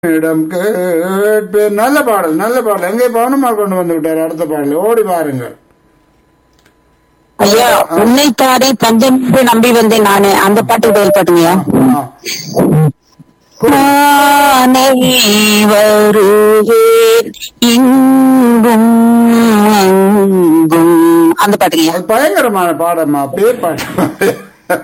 இடம் கேட்பேன் நல்ல பாடல் நல்ல பாடல் எங்கே பவனமா கொண்டு வந்து விட்டார் அடுத்த பாடல் ஓடி பாருங்கள் ஐயா உன்னைத்தானே தஞ்சம் என்று நம்பி வந்தேன் நானு அந்த பாட்டு பதில் பாட்டுங்கய்யா ஆ. நானே வருவேன் இங்கும் அங்கும் அந்த பாட்டுங்கய்யா அது பயங்கரமான பாடம்மா பேய் பாட்டு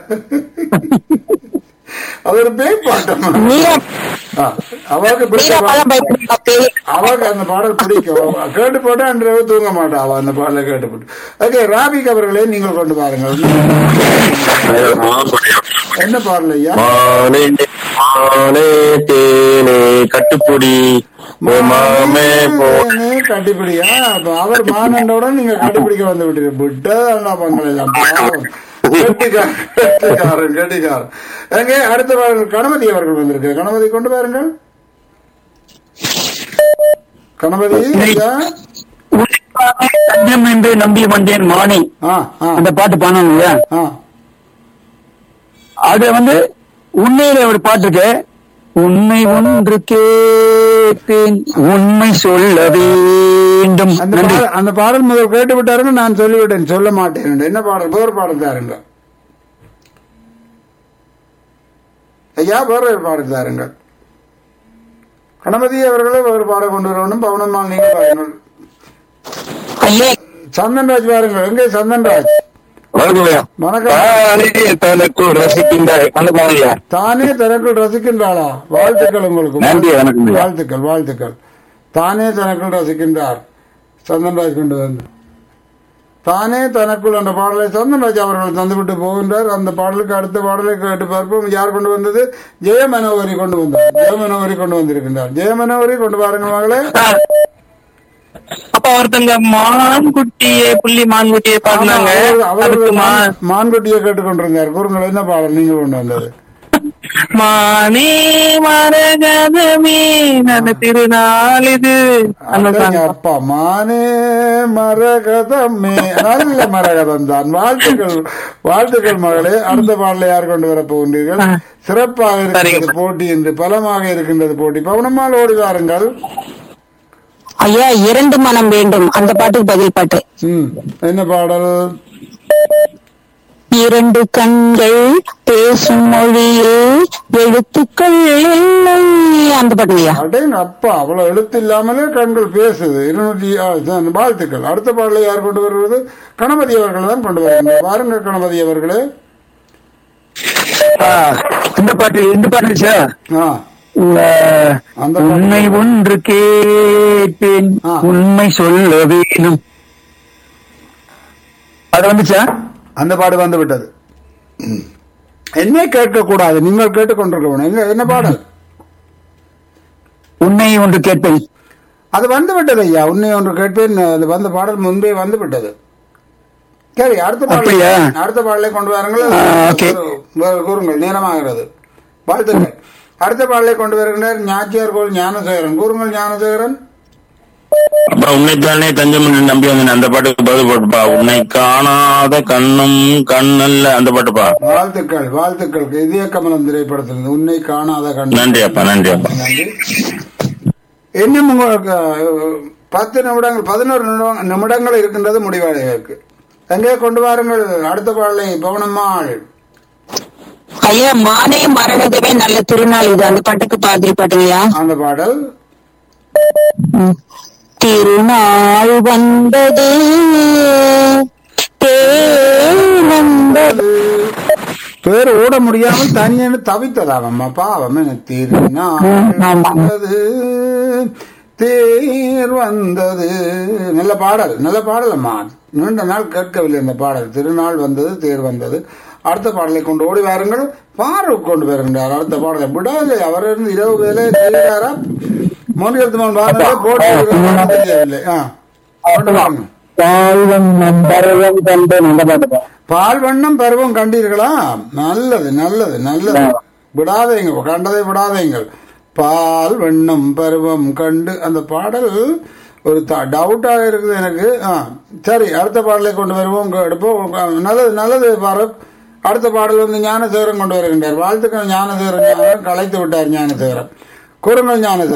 அது ஒரு பேய் பாட்டம்மா நீரா ஆ, அவருக்கு பிடிச்ச நீரா பாடல். பழம் பயப்படுமா பேய் அவருக்கு அந்த பாடல் பிடிக்கும் அவ கேட்டு போட்டா அன்று தூங்க மாட்டா அவ அந்த பாடலை கேட்டு போட்டு ஓகே ராபிக் அவர்களே நீங்கள் கொண்டு பாருங்கள் என்ன பாடல் ஐயா மானே மானே தேனே கட்டுப்புடி ஓ மாமே போ மானே கட்டிப்பிடியா அப்ப அவர் மானண்டவுடன் நீங்க கண்டுபிடிக்க வந்து விட்டீங்க விட்டதா பங்கள் எல்லாம் பாவம். கெட்டிக்காரன் கெட்டிக்காரன் கெட்டிக்காரன் எங்க அடுத்த பாடல் கணபதி அவர்கள் வந்திருக்கு கணபதி கொண்டு பாருங்கள் கணபதி ஐயா உன்னைத்தானே தஞ்சம் என்று நம்பி வந்தேன் மானே ஆ ஆ அந்த பாட்டு பாடணுங்க ஆ அது வந்து உண்மையில ஒரு பாட்டு இருக்கு உண்மை ஒன்று கேட்டேன் உண்மை சொல்ல வேண்டும் அந்த நன்றி பாடல் அந்த பாடல் முதல் கேட்டு விட்டாருங்க நான் சொல்லிவிட்டேன் சொல்ல மாட்டேன் என்ன பாடல் வேறு பாடல் தாருங்க ஐயா வேறு ஒரு பாடல் தாருங்க கணபதி அவர்களே வேறு பாடல் கொண்டு வரணும் பவனம்மாள் நீங்க பாருங்கள் ஐயே சந்தன்ராஜ் பாருங்கள் எங்கே சந்தன்ராஜ் வணக்கம்யா வணக்கம் தானே தனக்கு ரசிக்கின்ற வணக்கம்யா தானே தனக்குள் ரசிக்கின்றாளா வாழ்த்துக்கள் உங்களுக்கு நன்றி, வணக்கம் ஐயா. வாழ்த்துக்கள் வாழ்த்துக்கள் தானே தனக்குள் ரசிக்கின்றார் சந்தன்ராஜ் கொண்டு வந்து தானே தனக்குள் அந்த பாடலை சந்தன்ராஜ் அவர்கள் தந்துவிட்டு போகின்றார் அந்த பாடலுக்கு அடுத்த பாடலை கேட்டு பார்ப்போம் யார் கொண்டு வந்தது ஜெயமனோகரி கொண்டு வந்தார் ஜெயமனோகரி கொண்டு வந்திருக்கின்றார் ஜெயமனோகரி கொண்டு பாருங்கள் மகளே அப்ப ஒருத்தங்க மான்குட்டியே புள்ளி மான்குட்டியே பாடினாங்க அவர் அவர் அதுக்கு மா- மான்- மான்குட்டியை கேட்டுக்கொண்டிருந்தார் கூறுங்கள் என்ன பாடல் நீங்கள் கொண்டு வந்தது மானே மரகதமே நல்ல திருநாள் இது அந்த அடேங்க song. அப்பா மானே மரகதமே நல்ல மரகதம் தான் வாழ்த்துக்கள் வாழ்த்துக்கள் மகளே அடுத்த பாடலை யார் கொண்டு வர போகின்றீர்கள் சிறப்பாக இருக்கின்றது போட்டி என்று பலமாக இருக்கின்றது போட்டி பவனம்மாள் ஓடி வாருங்கள் ஐயா இரண்டு மனம் வேண்டும் அந்த பாட்டுக்கு பதில் பாட்டு ம் என்ன பாடல் இரண்டு கண்கள் பேசும் மொழியில் எழுத்துக்கள் இல்லை அந்த பாட்டுங்கய்யா அடேங்க அப்பா அவ்வளவு எழுத்து இல்லாமலே கண்கள் பேசுது இருநூற்றி ஆ, சரி, வாழ்த்துக்கள் அடுத்த பாடலை யார் கொண்டு வருவது கணபதி அவர்கள் தான் கொண்டு வருகின்றனர் வாருங்கள் கணபதி அவர்களே இந்த பாட்டு இந்த பாட்டு சார் ஆ அந்த பாட்டு. உண்மை ஒன்று கேட்டேன் ஆ. உண்மை சொல்ல வேணும் அது வந்துச்சா அந்த பாடு வந்து விட்டது என்ன கேட்க கூடாது நீங்கள் கேட்டுக்கொண்டிருக்க வேணும் எங்க- என்ன பாடல் உண்மை ஒன்று கேட்பேன் அது வந்து விட்டது ஐயா உன்னை ஒன்று கேட்பேன் அது வந்த பாடல் முன்பே வந்து விட்டது சரி அடுத்த பாடலை அப்படியா? அடுத்த பாடலை கொண்டு வாருங்கள் ஆ, ஓகே. வேறு கூறுங்கள் நேரமாகிறது வாழ்த்துக்கள் அடுத்த பாடலை கொண்டு வருகின்றார் ஞாச்சியார் கோள் ஞானசேகரன் கூறுங்கள் ஞானசேகரன் அப்ப உன்னைத்தானே தஞ்சம் என்று நம்பி வந்தேன் அந்த பாட்டுக்கு பதில் போட்டுப்பா உன்னை காணாத கண்ணும் கண்ணல்ல அந்த பாட்டுப்பா வாழ்த்துக்கள் வாழ்த்துக்கள் இதய கமலம் திரைப்படத்தில் உன்னை காணாத கண்டு நன்றி அப்பா நன்றி அப்பா நன்றி இன்னும் உங்களுக்கு அஹ், பத்து நிமிடங்கள் பதினோரு நிமிடம் நிமிடங்கள் இருக்கின்றது முடிவடைவதற்கு எங்கே கொண்டு வாருங்கள் அடுத்த பாடலை பவனம்மாள் ஐயா மானே மரகதமே நல்ல திருநாள் இது அந்த பாட்டுக்கு பாதிரி பாட்டுங்கய்யா அந்த பாடல் திருநாள் வந்தது தேர் வந்தது பேர் ஓட முடியாமல் தனியனு தவித்ததாகம்மா பாவம் என திருநாள் ஆமா. வந்தது தேர் வந்தது நல்ல பாடல் நல்ல பாடல் அம்மா நீண்ட நாள் கேட்கவில்லை இந்த பாடல் திருநாள் வந்தது தேர் வந்தது அடுத்த பாடலை கொண்டு ஓடி வாருங்கள் பாரூக் கொண்டு வருகின்றார் அடுத்த பாடலை விடாது அவர் இருந்து இரவு வேலை செய்கிறாரா மோனியத்து மோகன் பாடலை போட்டு தெரியவில்லை ஆ கொண்டு வாருங்க பால்வண்ணம் பருவம் கண்டேன் அந்த பாட்டு பால் வண்ணம் பருவம் கண்டீர்களா நல்லது நல்லது நல்லது விடாதீங்க கண்டதை விடாதீங்கள் பால் வண்ணம் பருவம் கண்டு அந்த பாடல் ஒரு டவுட்டாக இருக்குது எனக்கு ஆ சரி அடுத்த பாடலை கொண்டு வருவோம் உங்க எடுப்போம் நல்லது நல்லது பாரத் அடுத்த பாடல் வந்து ஞானசேகரன் கொண்டு வருகின்றார் வாழ்த்துக்கள் ஞானசேகரன் ஞானம் கலைத்து விட்டார் ஞானசேகரன் கூறுங்கள் ஞான